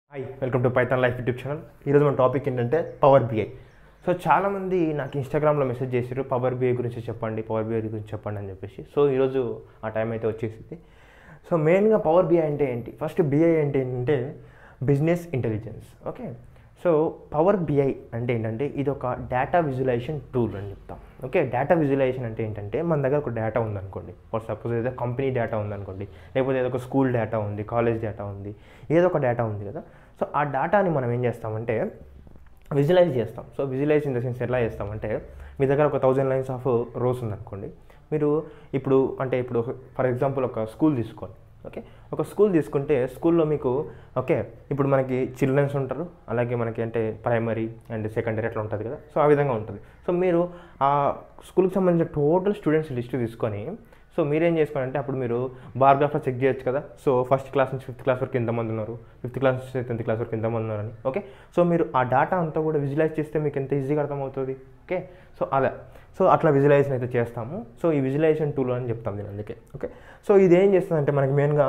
hi welcome to Python life YouTube channel ఈరోజు మన topic ఏంటంటే పవర్ బిఐ సో చాలామంది నాకు ఇన్స్టాగ్రామ్లో మెసేజ్ చేశారు పవర్ బిఐ గురించి చెప్పండి పవర్ బిఐ గురించి చెప్పండి అని చెప్పేసి సో ఈరోజు ఆ టైం అయితే వచ్చేసింది సో మెయిన్గా పవర్ బిఐ అంటే ఏంటి ఫస్ట్ బిఐ అంటే ఏంటంటే business intelligence okay so power BI అంటే ఏంటంటే ఇది ఒక డేటా విజువలైజేషన్ టూల్ అని చెప్తాం ఓకే డేటా విజువలైజేషన్ అంటే ఏంటంటే మన దగ్గర ఒక డేటా ఉందనుకోండి ఫర్ సపోజ్ ఏదో కంపెనీ డేటా ఉందనుకోండి లేకపోతే ఏదో ఒక స్కూల్ డేటా ఉంది కాలేజ్ డేటా ఉంది ఏదో ఒక డేటా ఉంది కదా సో ఆ డేటాని మనం ఏం చేస్తామంటే విజువలైజ్ చేస్తాం so visualise in the sense ఎట్లా చేస్తామంటే మీ దగ్గర ఒక థౌజండ్ లైన్స్ ఆఫ్ రోస్ ఉందనుకోండి మీరు ఇప్పుడు అంటే ఇప్పుడు ఫర్ ఎగ్జాంపుల్ ఒక స్కూల్ తీసుకోండి ఓకే ఒక స్కూల్ తీసుకుంటే స్కూల్లో మీకు ఓకే ఇప్పుడు మనకి చిల్డ్రన్స్ ఉంటారు అలాగే మనకి అంటే ప్రైమరీ అండ్ సెకండరీ అట్లా ఉంటుంది కదా సో ఆ విధంగా ఉంటుంది సో మీరు ఆ స్కూల్కి సంబంధించిన టోటల్ స్టూడెంట్స్ లిస్ట్ తీసుకొని సో మీరేం చేసుకోవాలంటే అప్పుడు మీరు బార్గ్రాఫ్లో చెక్ చేయొచ్చు కదా సో ఫస్ట్ క్లాస్ నుంచి ఫిఫ్త్ క్లాస్ వరకు ఎంతమంది ఉన్నారు ఫిఫ్త్ క్లాస్ నుంచి టెన్త్ క్లాస్ వరకు ఎంతమంది ఉన్నారని ఓకే సో మీరు ఆ డేటా అంతా కూడా విజువలైజ్ చేస్తే మీకు ఎంత ఈజీగా అర్థమవుతుంది ఓకే సో అలా సో అట్లా విజువలైజేషన్ అయితే చేస్తాము సో ఈ విజువలైజేషన్ టూల్ అని చెప్తాం దీని అందుకే ఓకే సో ఇది ఏం చేస్తుందంటే మనకి మెయిన్గా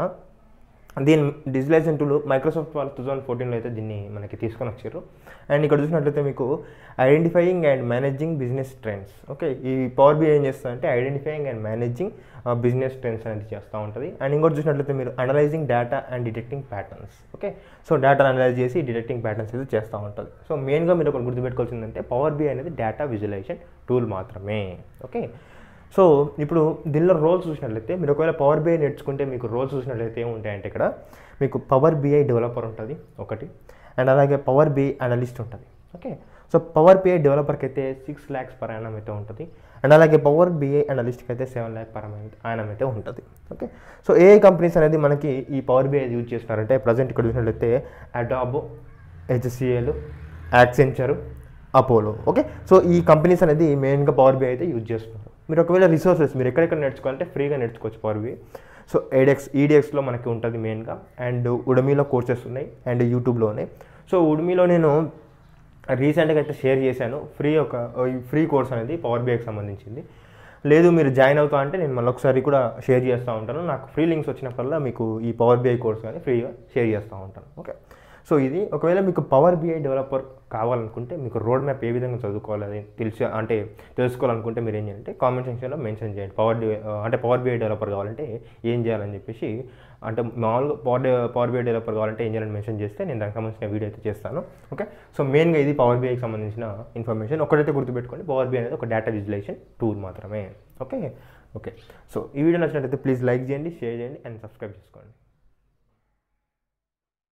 దీని డిజిటలైజేషన్ టూల్ మైక్రోసాఫ్ట్ వాళ్ళు టూ థౌసండ్ ఫోర్టీన్లో అయితే దీన్ని మనకి తీసుకొని వచ్చారు అండ్ ఇక్కడ చూసినట్లయితే మీకు identifying and managing business trends okay ఈ పవర్ బి ఏం చేస్తుందంటే identifying and managing business trends అనేది చేస్తూ ఉంటుంది అండ్ ఇంకోటి చూసినట్లయితే మీరు analysing data and detecting patterns okay so data analyse చేసి డిటెక్టింగ్ ప్యాటర్న్స్ అయితే చేస్తూ ఉంటుంది సో మెయిన్గా మీరు ఒకటి గుర్తుపెట్టుకోవాల్సిందంటే పవర్ బి అనేది డేటా విజువలైజేషన్ టూల్ మాత్రమే ఓకే సో ఇప్పుడు దీనిలో రోల్స్ చూసినట్లయితే మీరు ఒకవేళ పవర్ బిఐ నేర్చుకుంటే మీకు రోల్స్ చూసినట్లయితే ఏముంటాయంటే ఇక్కడ మీకు పవర్ బిఐ డెవలపర్ ఉంటుంది ఒకటి అండ్ అలాగే పవర్ బిఐ అనలిస్ట్ ఉంటుంది ఓకే సో పవర్ బిఐ డెవలపర్కి అయితే సిక్స్ ల్యాక్స్ పర్ యానం అయితే ఉంటుంది అండ్ అలాగే పవర్ బిఐ అనలిస్ట్కి అయితే సెవెన్ ల్యాక్ పర్ యానం అయితే ఉంటుంది ఓకే సో ఏ కంపెనీస్ అనేది మనకి ఈ పవర్ బిఐ యూజ్ చేస్తున్నారంటే ప్రజెంట్ ఇక్కడ చూసినట్లయితే Adobe HCL Accenture Apollo okay so ఈ కంపెనీస్ అనేది మెయిన్గా పవర్ బిఐ అయితే యూజ్ చేస్తున్నారు మీరు ఒకవేళ రిసోర్సెస్ మీరు ఎక్కడెక్కడ నేర్చుకోవాలంటే ఫ్రీగా నేర్చుకోవచ్చు పవర్ బిఐ సో ఏడెక్స్ ఈడిఎక్స్లో మనకి ఉంటుంది మెయిన్గా అండ్ ఉడమీలో కోర్సెస్ ఉన్నాయి అండ్ యూట్యూబ్లో ఉన్నాయి సో ఉడమీలో నేను రీసెంట్గా అయితే షేర్ చేశాను ఫ్రీ ఒక ఫ్రీ కోర్స్ అనేది పవర్ బిఐకి సంబంధించింది లేదు మీరు జాయిన్ అవుతా అంటే నేను మళ్ళీ ఒకసారి కూడా షేర్ చేస్తూ ఉంటాను నాకు ఫ్రీ లింక్స్ వచ్చినప్పుడల్లా మీకు ఈ పవర్ బిఐ కోర్స్ కానీ ఫ్రీగా షేర్ చేస్తూ ఉంటాను ఓకే సో ఇది ఒకవేళ మీకు పవర్ బిఐ డెవలపర్ కావాలనుకుంటే మీకు రోడ్ మ్యాప్ ఏ విధంగా చదువుకోవాలి అది తెలిసి అంటే తెలుసుకోవాలనుకుంటే మీరు ఏం చేయాలంటే కామెంట్ సెక్షన్లో మెన్షన్ చేయండి పవర్ అంటే పవర్ బిఐ డెవలపర్ కావాలంటే ఏం చేయాలని చెప్పేసి అంటే మామూలుగా పవర్ పవర్ బిఐ డెవలపర్ కావాలంటే ఏం చేయాలని మెన్షన్ చేస్తే నేను దానికి సంబంధించిన వీడియో అయితే చేస్తాను ఓకే సో మెయిన్గా ఇది పవర్ బిఐకి సంబంధించిన ఇన్ఫర్మేషన్ ఒకటైతే గుర్తుపెట్టుకోండి పవర్ బిఐ అనేది ఒక డేటా విజువలైజేషన్ టూల్ మాత్రమే ఓకే ఓకే సో ఈ వీడియో నచ్చినట్లయితే ప్లీజ్ లైక్ చేయండి షేర్ చేయండి అండ్ సబ్స్క్రైబ్ చేసుకోండి